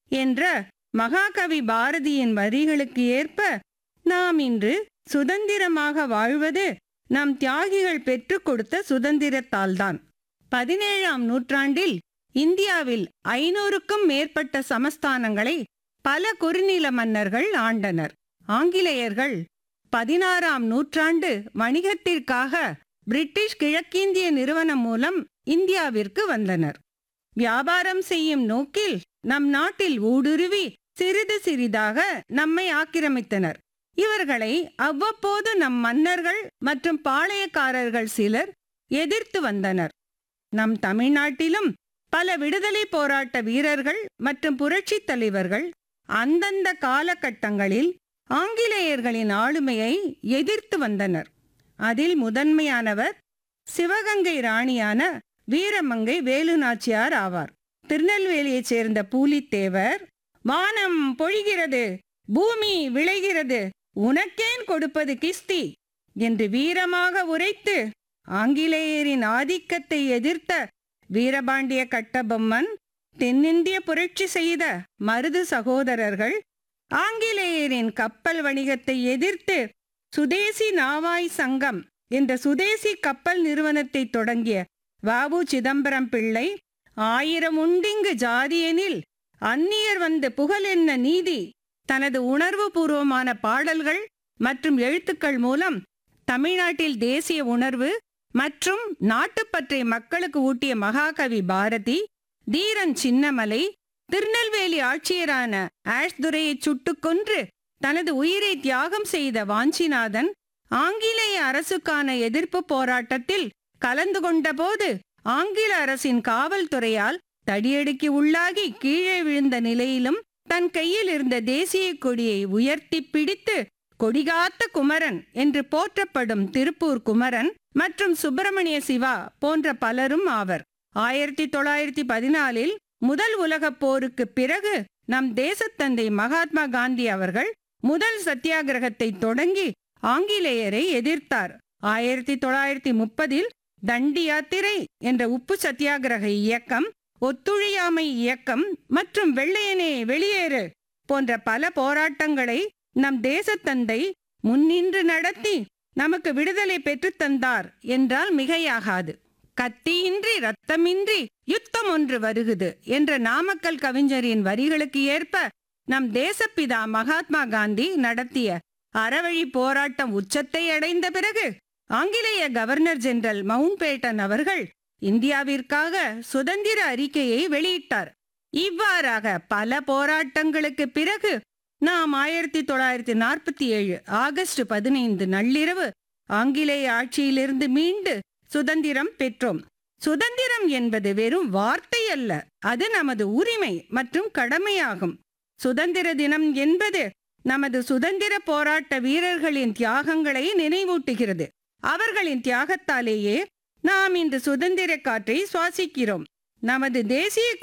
என்ற மகாகவி பாரதியின் வரிகளுக்கு ஏற்ப நாம் இன்று சுதந்திரமாக வாழ்வது நம் தியாகிகள் பெற்றுக் கொடுத்த சுதந்திரத்தால்தான் பதினேழாம் நூற்றாண்டில் இந்தியாவில் ஐநூறுக்கும் மேற்பட்ட சமஸ்தானங்களை பல குறுநில மன்னர்கள் ஆண்டனர் ஆங்கிலேயர்கள் பதினாறாம் நூற்றாண்டு வணிகத்திற்காக பிரிட்டிஷ் கிழக்கிந்திய நிறுவனம் மூலம் இந்தியாவிற்கு வந்தனர் வியாபாரம் செய்யும் நோக்கில் நம் நாட்டில் ஊடுருவி சிறிது சிறிதாக நம்மை ஆக்கிரமித்தனர் இவர்களை அவ்வப்போது நம் மன்னர்கள் மற்றும் பாளையக்காரர்கள் சிலர் எதிர்த்து வந்தனர் நம் தமிழ்நாட்டிலும் பல விடுதலை போராட்ட வீரர்கள் மற்றும் புரட்சித் தலைவர்கள் அந்தந்த காலகட்டங்களில் ஆங்கிலேயர்களின் ஆளுமையை எதிர்த்து வந்தனர் அதில் முதன்மையானவர் சிவகங்கை ராணியான வீரமங்கை வேலுநாச்சியார் ஆவார் திருநெல்வேலியைச் சேர்ந்த பூலித்தேவர் வானம் பொழிகிறது பூமி விளைகிறது உனக்கேன் கொடுப்பது கிஸ்தி என்று வீரமாக உரைத்து ஆங்கிலேயரின் ஆதிக்கத்தை எதிர்த்த வீரபாண்டிய கட்டபொம்மன் தென்னிந்திய புரட்சி செய்த மருது சகோதரர்கள் ஆங்கிலேயரின் கப்பல் வணிகத்தை எதிர்த்து சுதேசி நாவாய் சங்கம் என்ற சுதேசி கப்பல் நிறுவனத்தை தொடங்கிய வாவு சிதம்பரம் பிள்ளை ஆயிரம் உண்டிங்கு ஜாதியெனில் அந்நியர் வந்து புகழ் என்ன நீதி தனது உணர்வுபூர்வமான பாடல்கள் மற்றும் எழுத்துக்கள் மூலம் தமிழ்நாட்டில் தேசிய உணர்வு மற்றும் நாட்டுப்பற்றை மக்களுக்கு ஊட்டிய மகாகவி பாரதி தீரன் சின்னமலை திருநெல்வேலி ஆட்சியரான ஆஷ்துரையை சுட்டுக் கொன்று தனது உயிரை தியாகம் செய்த வாஞ்சிநாதன் ஆங்கிலேய அரசுக்கான எதிர்ப்பு போராட்டத்தில் கலந்து கொண்டபோது ஆங்கில அரசின் காவல்துறையால் தடியடிக்கு உள்ளாகி கீழே விழுந்த நிலையிலும் தன் கையில் இருந்த தேசிய கொடியை உயர்த்தி பிடித்து கொடிகாத்த குமரன் என்று போற்றப்படும் திருப்பூர் குமரன் மற்றும் சுப்பிரமணிய சிவா போன்ற பலரும் ஆவர் ஆயிரத்தி தொள்ளாயிரத்தி பதினாலில் முதல் உலகப் போருக்கு பிறகு நம் தேசத்தந்தை மகாத்மா காந்தி அவர்கள் முதல் சத்தியாகிரகத்தை தொடங்கி ஆங்கிலேயரை எதிர்த்தார் ஆயிரத்தி தொள்ளாயிரத்தி முப்பதில் தண்டி யாத்திரை என்ற உப்பு சத்தியாகிரக இயக்கம் ஒத்துழையாமை இயக்கம் மற்றும் வெள்ளையனே வெளியேறு போன்ற பல போராட்டங்களை நம் தேசத்தந்தை முன்னின்று நடத்தி நமக்கு விடுதலை பெற்றுத் தந்தார் என்றால் மிகையாகாது கத்தியின்றி ரத்தமின்றி யுத்தம் ஒன்று வருகுது என்ற நாமக்கல் கவிஞரின் வரிகளுக்கு ஏற்ப நம் தேசப்பிதா மகாத்மா காந்தி நடத்திய அறவழி போராட்டம் உச்சத்தை அடைந்த பிறகு ஆங்கிலேய கவர்னர் ஜெனரல் மவுண்ட் பேட்டன் அவர்கள் இந்தியாவிற்காக சுதந்திர அறிக்கையை வெளியிட்டார் இவ்வாறாக பல போராட்டங்களுக்கு பிறகு நாம் ஆயிரத்தி தொள்ளாயிரத்தி நாற்பத்தி ஏழு ஆகஸ்ட் பதினைந்து நள்ளிரவு ஆங்கிலேய ஆட்சியிலிருந்து மீண்டு சுதந்திரம் பெற்றோம் சுதந்திரம் என்பது வெறும் வார்த்தை அல்ல அது நமது உரிமை மற்றும் கடமையாகும் சுதந்திர தினம் என்பது நமது சுதந்திர போராட்ட வீரர்களின் தியாகங்களை நினைவூட்டுகிறது அவர்களின் தியாகத்தாலேயே நாம் இன்று சுதந்திர காற்றை சுவாசிக்கிறோம் நமது தேசிய